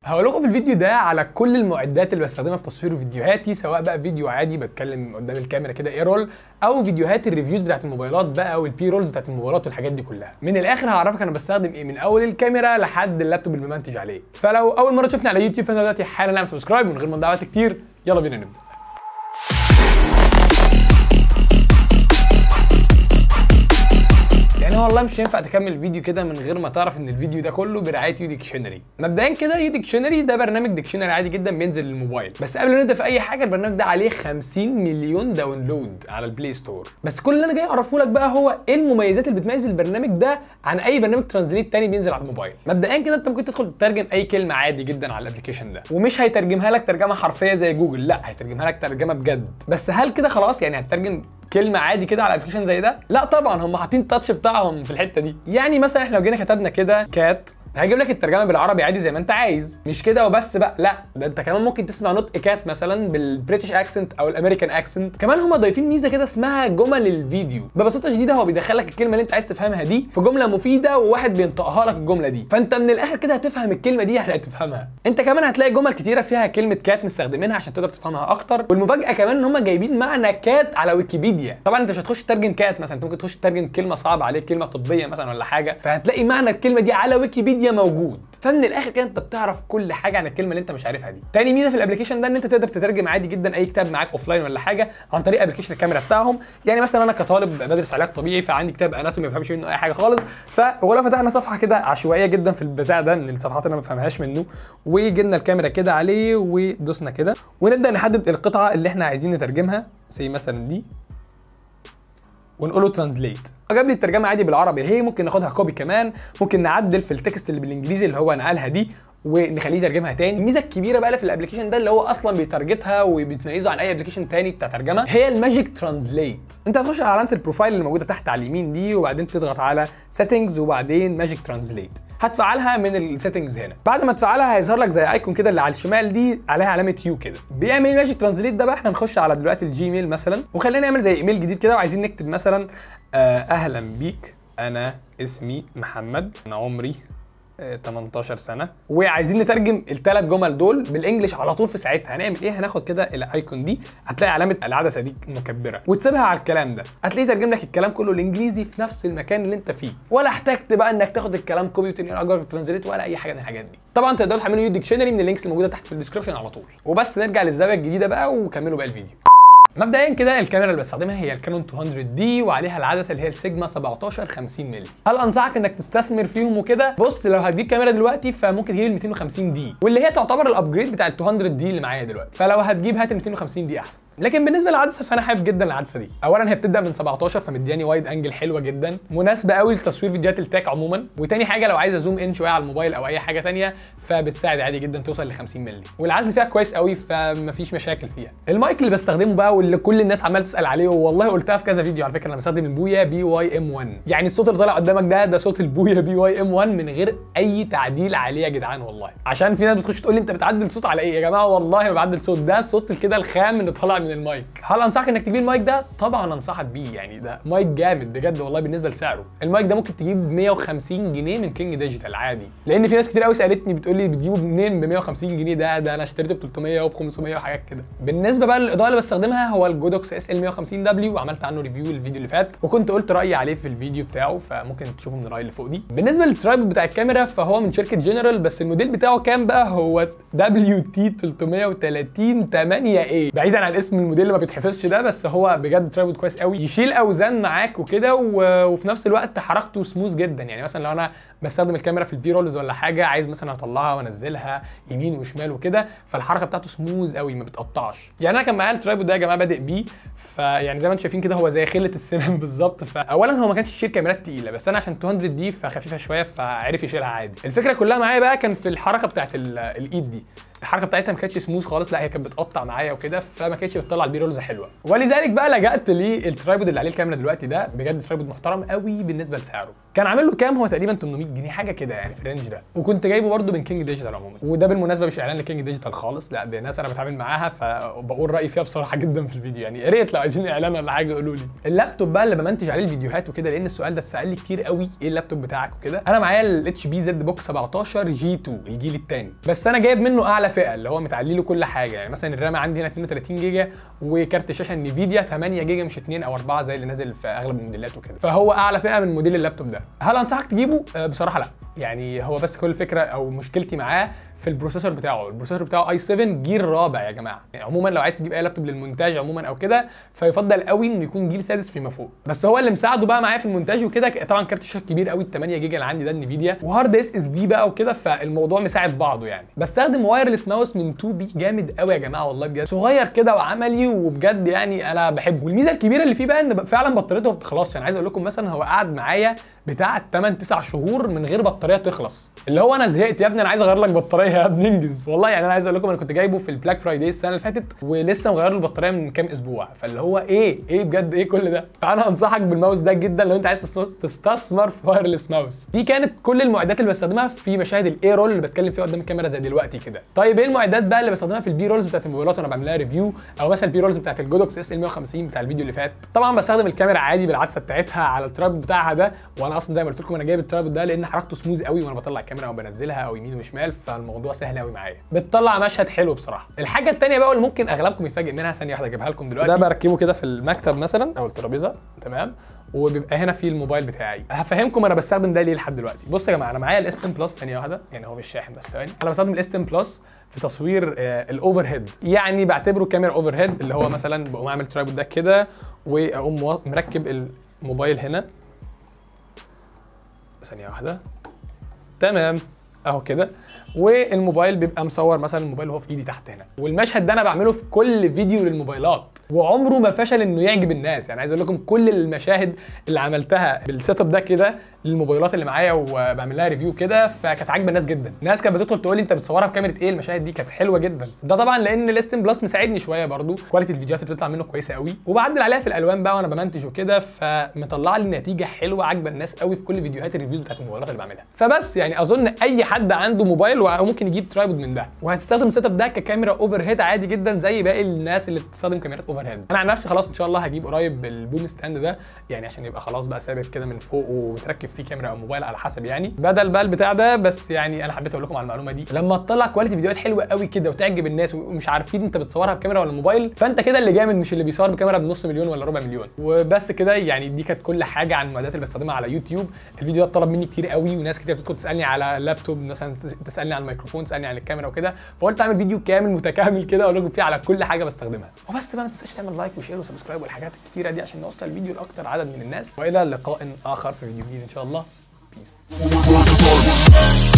هقول لكم في الفيديو ده على كل المعدات اللي بستخدمها في تصوير فيديوهاتي سواء بقى فيديو عادي بتكلم قدام الكاميرا كده ايه رول او فيديوهات الريفيوز بتاعت الموبايلات بقى والبي رولز بتاعت الموبايلات والحاجات دي كلها من الاخر هعرفك انا بستخدم ايه من اول الكاميرا لحد اللابتوب اللي بمنتج عليه فلو اول مره تشوفني على يوتيوب فانا دلوقتي حالا اعمل سبسكرايب من غير ما تضيع وقت كتير يلا بينا نبدا يعني هو والله مش هينفع تكمل الفيديو كده من غير ما تعرف ان الفيديو ده كله برعايه يو ديكشنري مبدئيا كده يو ديكشنري ده برنامج ديكشنري عادي جدا بينزل للموبايل بس قبل ما نبدا في اي حاجه البرنامج ده عليه 50 مليون داونلود على البلاي ستور بس كل اللي انا جاي اعرفه لك بقى هو ايه المميزات اللي بتميز البرنامج ده عن اي برنامج ترانزليت تاني بينزل على الموبايل مبدئيا كده انت ممكن تدخل تترجم اي كلمه عادي جدا على الابلكيشن ده ومش هيترجمها لك ترجمه حرفيه زي جوجل لا هيترجمها لك ترجمه بجد بس هل كده خلاص يعني هتترجم كلمه عادي كده على ابلكيشن زي ده لا طبعا هم حاطين التاتش بتاعهم في الحته دي يعني مثلا احنا لو جينا كتبنا كده كات هيجيب لك الترجمه بالعربي عادي زي ما انت عايز مش كده وبس بقى لا ده انت كمان ممكن تسمع نطق كات مثلا بالبريتش اكسنت او الامريكان اكسنت كمان هم ضايفين ميزه كده اسمها جمل الفيديو ببساطه شديده هو بيدخلك الكلمه اللي انت عايز تفهمها دي في جمله مفيده وواحد بينطقها لك الجمله دي فانت من الاخر كده هتفهم الكلمه دي يعني هتفهمها انت كمان هتلاقي جمل كتيره فيها كلمه كات مستخدمينها عشان تقدر تفهمها اكتر والمفاجاه كمان ان هم جايبين معنى كات على ويكيبيديا طبعا انت مش هتخش تترجم كات مثلا انت ممكن تخش تترجم كلمه صعبه عليك كلمه طبيه مثلا ولا حاجه فهتلاقي معنى الكلمه دي على ويكيبيديا موجود فمن الاخر كده انت بتعرف كل حاجه عن الكلمه اللي انت مش عارفها دي تاني ميزه في الابلكيشن ده ان انت تقدر تترجم عادي جدا اي كتاب معاك اوف لاين ولا حاجه عن طريق ابلكيشن الكاميرا بتاعهم يعني مثلا انا كطالب بدرس علاج طبيعي فعندي كتاب اناتومي ما بفهمش منه اي حاجه خالص فولو فتحنا صفحه كده عشوائيه جدا في البتاع ده من الصفحات اللي انا ما بفهمهاش منه وجبنا الكاميرا كده عليه ودوسنا كده ونبدا نحدد القطعه اللي احنا عايزين نترجمها زي مثلا دي ونقول له ترانزليت جاب لي الترجمه عادي بالعربي هي ممكن ناخدها كوبي كمان ممكن نعدل في التكست اللي بالانجليزي اللي هو نقلها دي ونخليه يترجمها تاني الميزه الكبيره بقى في الابلكيشن ده اللي هو اصلا بيتارجتها وبتميزه عن اي ابلكيشن تاني بتاع ترجمه هي الماجيك ترانزليت انت هتخش على علامه البروفايل اللي موجوده تحت على اليمين دي وبعدين تضغط على سيتنجز وبعدين ماجيك ترانزليت هتفعلها من السيتنجز هنا بعد ما تفعلها هيظهر لك زي ايكون كده اللي على الشمال دي عليها علامه يو كده بيعمل ايه ماجيك ترانزليت ده بقى احنا نخش على دلوقتي الجيميل مثلا وخلينا نعمل زي ايميل جديد كده وعايزين نكتب مثلا آه اهلا بيك انا اسمي محمد انا عمري 18 سنه وعايزين نترجم الثلاث جمل دول بالانجلش على طول في ساعتها هنعمل ايه هناخد كده الايكون دي هتلاقي علامه العدسه دي مكبره وتسيبها على الكلام ده هتلاقيه ترجم لك الكلام كله الانجليزي في نفس المكان اللي انت فيه ولا احتجت بقى انك تاخد الكلام كوبي وتنقل اجر ترانزليت ولا اي حاجه من الحاجات دي طبعا تقدروا تحملوا يو ديكشنري من اللينكس الموجوده تحت في الديسكربشن على طول وبس نرجع للزاويه الجديده بقى وكملوا بقى الفيديو مبدئيا كده الكاميرا اللي بستخدمها هي الكانون 200 دي وعليها العدسه اللي هي السيجما 17 50 مللي هل انصحك انك تستثمر فيهم وكده بص لو هتجيب كاميرا دلوقتي فممكن تجيب ال 250 دي واللي هي تعتبر الابجريد بتاع ال 200 دي اللي معايا دلوقتي فلو هتجيب هات ال 250 دي احسن لكن بالنسبه للعدسه فانا حابب جدا العدسه دي اولا هي بتبدا من 17 فمدياني وايد انجل حلوه جدا مناسبه قوي لتصوير فيديوهات التاك عموما وتاني حاجه لو عايز ازوم ان شويه على الموبايل او اي حاجه ثانيه فبتساعد عادي جدا توصل ل 50 مللي والعزل فيها كويس قوي فمفيش مشاكل فيها المايك اللي بستخدمه بقى واللي كل الناس عماله تسال عليه والله قلتها في كذا فيديو على فكره انا بستخدم البويا بي واي ام 1 يعني الصوت اللي طالع قدامك ده ده صوت البويا بي واي ام 1 من غير اي تعديل عليه يا جدعان والله عشان في ناس بتخش تقول لي انت بتعدل صوت على ايه يا جماعه والله ما بعدل صوت ده صوت كده الخام اللي طالع من المايك هل انصحك انك تجيب المايك ده طبعا انصحك بيه يعني ده مايك جامد بجد والله بالنسبه لسعره المايك ده ممكن تجيب 150 جنيه من كينج ديجيتال عادي لان في ناس كتير قوي سالتني بتقول لي بتجيبه منين ب 150 جنيه ده ده انا اشتريته ب 300 وب 500 وحاجات كده بالنسبه بقى للاضاءه اللي بستخدمها هو الجودوكس اس ال 150 دبليو وعملت عنه ريفيو الفيديو اللي فات وكنت قلت رايي عليه في الفيديو بتاعه فممكن تشوفوا من الراي اللي فوق دي بالنسبه للترايبود بتاع الكاميرا فهو من شركه جنرال بس الموديل بتاعه كام بقى هو دبليو تي 330 8 اي بعيدا عن اسم الموديل اللي ما بيتحفظش ده بس هو بجد ترايبود كويس قوي يشيل اوزان معاك وكده و... وفي نفس الوقت حركته سموث جدا يعني مثلا لو انا بستخدم الكاميرا في البي رولز ولا حاجه عايز مثلا اطلعها وانزلها يمين وشمال وكده فالحركه بتاعته سموث قوي ما بتقطعش يعني انا كان معايا الترايبود ده يا جماعه بادئ بيه فيعني زي ما انتم شايفين كده هو زي خله السنان بالظبط فاولا هو ما كانش يشيل كاميرات تقيله بس انا عشان 200 دي فخفيفه شويه فعرف يشيلها عادي الفكره كلها معايا بقى كان في الحركه بتاعت الايد دي الحركه بتاعتها ما كانتش سموث خالص لا هي كانت بتقطع معايا وكده فما كانتش بتطلع البي رولز حلوه ولذلك بقى لجأت للترايبود اللي عليه الكاميرا دلوقتي ده بجد ترايبود محترم قوي بالنسبه لسعره كان عامل له كام هو تقريبا 800 جنيه حاجه كده يعني في الرينج ده وكنت جايبه برده من كينج ديجيتال عموما وده بالمناسبه مش اعلان لكينج ديجيتال خالص لا دي ناس انا بتعامل معاها فبقول رايي فيها بصراحه جدا في الفيديو يعني يا ريت لو عايزين اعلان ولا حاجه قولوا لي اللابتوب بقى اللي بمنتج عليه الفيديوهات وكده لان السؤال ده اتسال لي كتير قوي ايه اللابتوب بتاعك وكده انا معايا الاتش بي زد بوك 17 جي 2 الجيل الثاني بس انا جايب منه اعلى فئه اللي هو متعلي له كل حاجه يعني مثلا الرام عندي هنا 32 جيجا وكارت الشاشه انفيديا 8 جيجا مش 2 او 4 زي اللي نازل في اغلب الموديلات وكده فهو اعلى فئه من موديل اللابتوب ده هل انصحك تجيبه أه بصراحه لا يعني هو بس كل الفكره او مشكلتي معاه في البروسيسور بتاعه البروسيسور بتاعه اي 7 جيل رابع يا جماعه يعني عموما لو عايز تجيب اي لابتوب للمونتاج عموما او كده فيفضل قوي انه يكون جيل سادس فيما فوق بس هو اللي مساعده بقى معايا في المونتاج وكده طبعا كارت الشاشه كبير قوي ال 8 جيجا اللي عندي ده انفيديا وهارد اس اس دي بقى وكده فالموضوع مساعد بعضه يعني بستخدم وايرلس ماوس من 2 بي جامد قوي يا جماعه والله بجد صغير كده وعملي وبجد يعني انا بحبه والميزه الكبيره اللي فيه بقى ان فعلا بطاريته ما بتخلصش انا عايز اقول لكم مثلا هو قعد معايا بتاع 8 9 شهور من غير بطاريه تخلص اللي هو انا زهقت يا ابني انا عايز اغير لك بطاريه يا ابني انجز والله يعني انا عايز اقول لكم انا كنت جايبه في البلاك فرايداي السنه اللي فاتت ولسه مغير له البطاريه من كام اسبوع فاللي هو ايه ايه بجد ايه كل ده فانا انصحك بالماوس ده جدا لو انت عايز تستثمر في وايرلس ماوس دي كانت كل المعدات اللي بستخدمها في مشاهد الاي رول اللي بتكلم فيها قدام الكاميرا زي دلوقتي كده طيب ايه المعدات بقى اللي بستخدمها في البي رولز بتاعت الموبايلات وانا بعمل لها ريفيو او مثلا البي رولز بتاعت الجودوكس اس ال 150 بتاع الفيديو اللي فات طبعا بستخدم الكاميرا عادي بالعدسه بتاعتها على التراب بتاعها ده وانا اصلا زي ما قلت لكم انا جايب التراب ده لان حركته سموز قوي وانا بطلع الكاميرا او بنزلها او يمين وشمال فالموضوع سهل قوي معايا بتطلع مشهد حلو بصراحه الحاجه الثانيه بقى واللي ممكن اغلبكم يتفاجئ منها ثانيه واحده اجيبها لكم دلوقتي ده بركبه كده في المكتب مثلا او الترابيزه تمام وبيبقى هنا في الموبايل بتاعي هفهمكم انا بستخدم ده ليه لحد دلوقتي بصوا يا جماعه انا معايا الاس 10 بلس ثانيه واحده يعني هو مش شاحن بس ثواني انا بستخدم الاس 10 بلس في تصوير الاوفر هيد يعني بعتبره كاميرا اوفر هيد اللي هو مثلا بقوم اعمل ترايبود ده كده واقوم مركب الموبايل هنا ثانيه واحده تمام اهو كده والموبايل بيبقى مصور مثلا الموبايل وهو في ايدي تحت هنا والمشهد ده انا بعمله في كل فيديو للموبايلات وعمره ما فشل انه يعجب الناس يعني عايز اقول لكم كل المشاهد اللي عملتها بالسيت اب ده كده للموبايلات اللي معايا وبعمل لها ريفيو كده فكانت عاجبه الناس جدا الناس كانت بتدخل تقول لي انت بتصورها بكاميرا ايه المشاهد دي كانت حلوه جدا ده طبعا لان الاستن بلس مساعدني شويه برده كواليتي الفيديوهات اللي بتطلع منه كويسه قوي وبعدل عليها في الالوان بقى وانا بمنتج وكده فمطلع لي نتيجه حلوه عاجبه الناس قوي في كل فيديوهات الريفيوز بتاعت الموبايلات اللي بعملها فبس يعني اظن اي حد عنده موبايل وممكن يجيب ترايبود من ده وهتستخدم السيت اب ده ككاميرا اوفر هيد عادي جدا زي باقي الناس اللي بتستخدم كاميرات اوفر هيد انا عن نفسي خلاص ان شاء الله هجيب قريب البوم ستاند ده يعني عشان يبقى خلاص بقى ثابت كده من فوق ومتركب فيه كاميرا او موبايل على حسب يعني بدل بقى البتاع ده بس يعني انا حبيت اقول لكم على المعلومه دي لما تطلع كواليتي فيديوهات حلوه قوي كده وتعجب الناس ومش عارفين انت بتصورها بكاميرا ولا موبايل فانت كده اللي جامد مش اللي بيصور بكاميرا بنص مليون ولا ربع مليون وبس كده يعني دي كانت كل حاجه عن المعدات اللي بستخدمها على يوتيوب الفيديو ده طلب مني كتير قوي وناس كتير بتدخل تسالني على اللابتوب مثلا تسالني على الميكروفون تسالني على الكاميرا وكده فقلت اعمل فيديو كامل متكامل كده اقول لكم فيه على كل حاجه بستخدمها وبس بقى ما تنساش تعمل لايك وشير وسبسكرايب والحاجات الكتيره دي عشان نوصل الفيديو لاكتر عدد من الناس والى لقاء اخر في فيديو جديد ان شاء الله بيس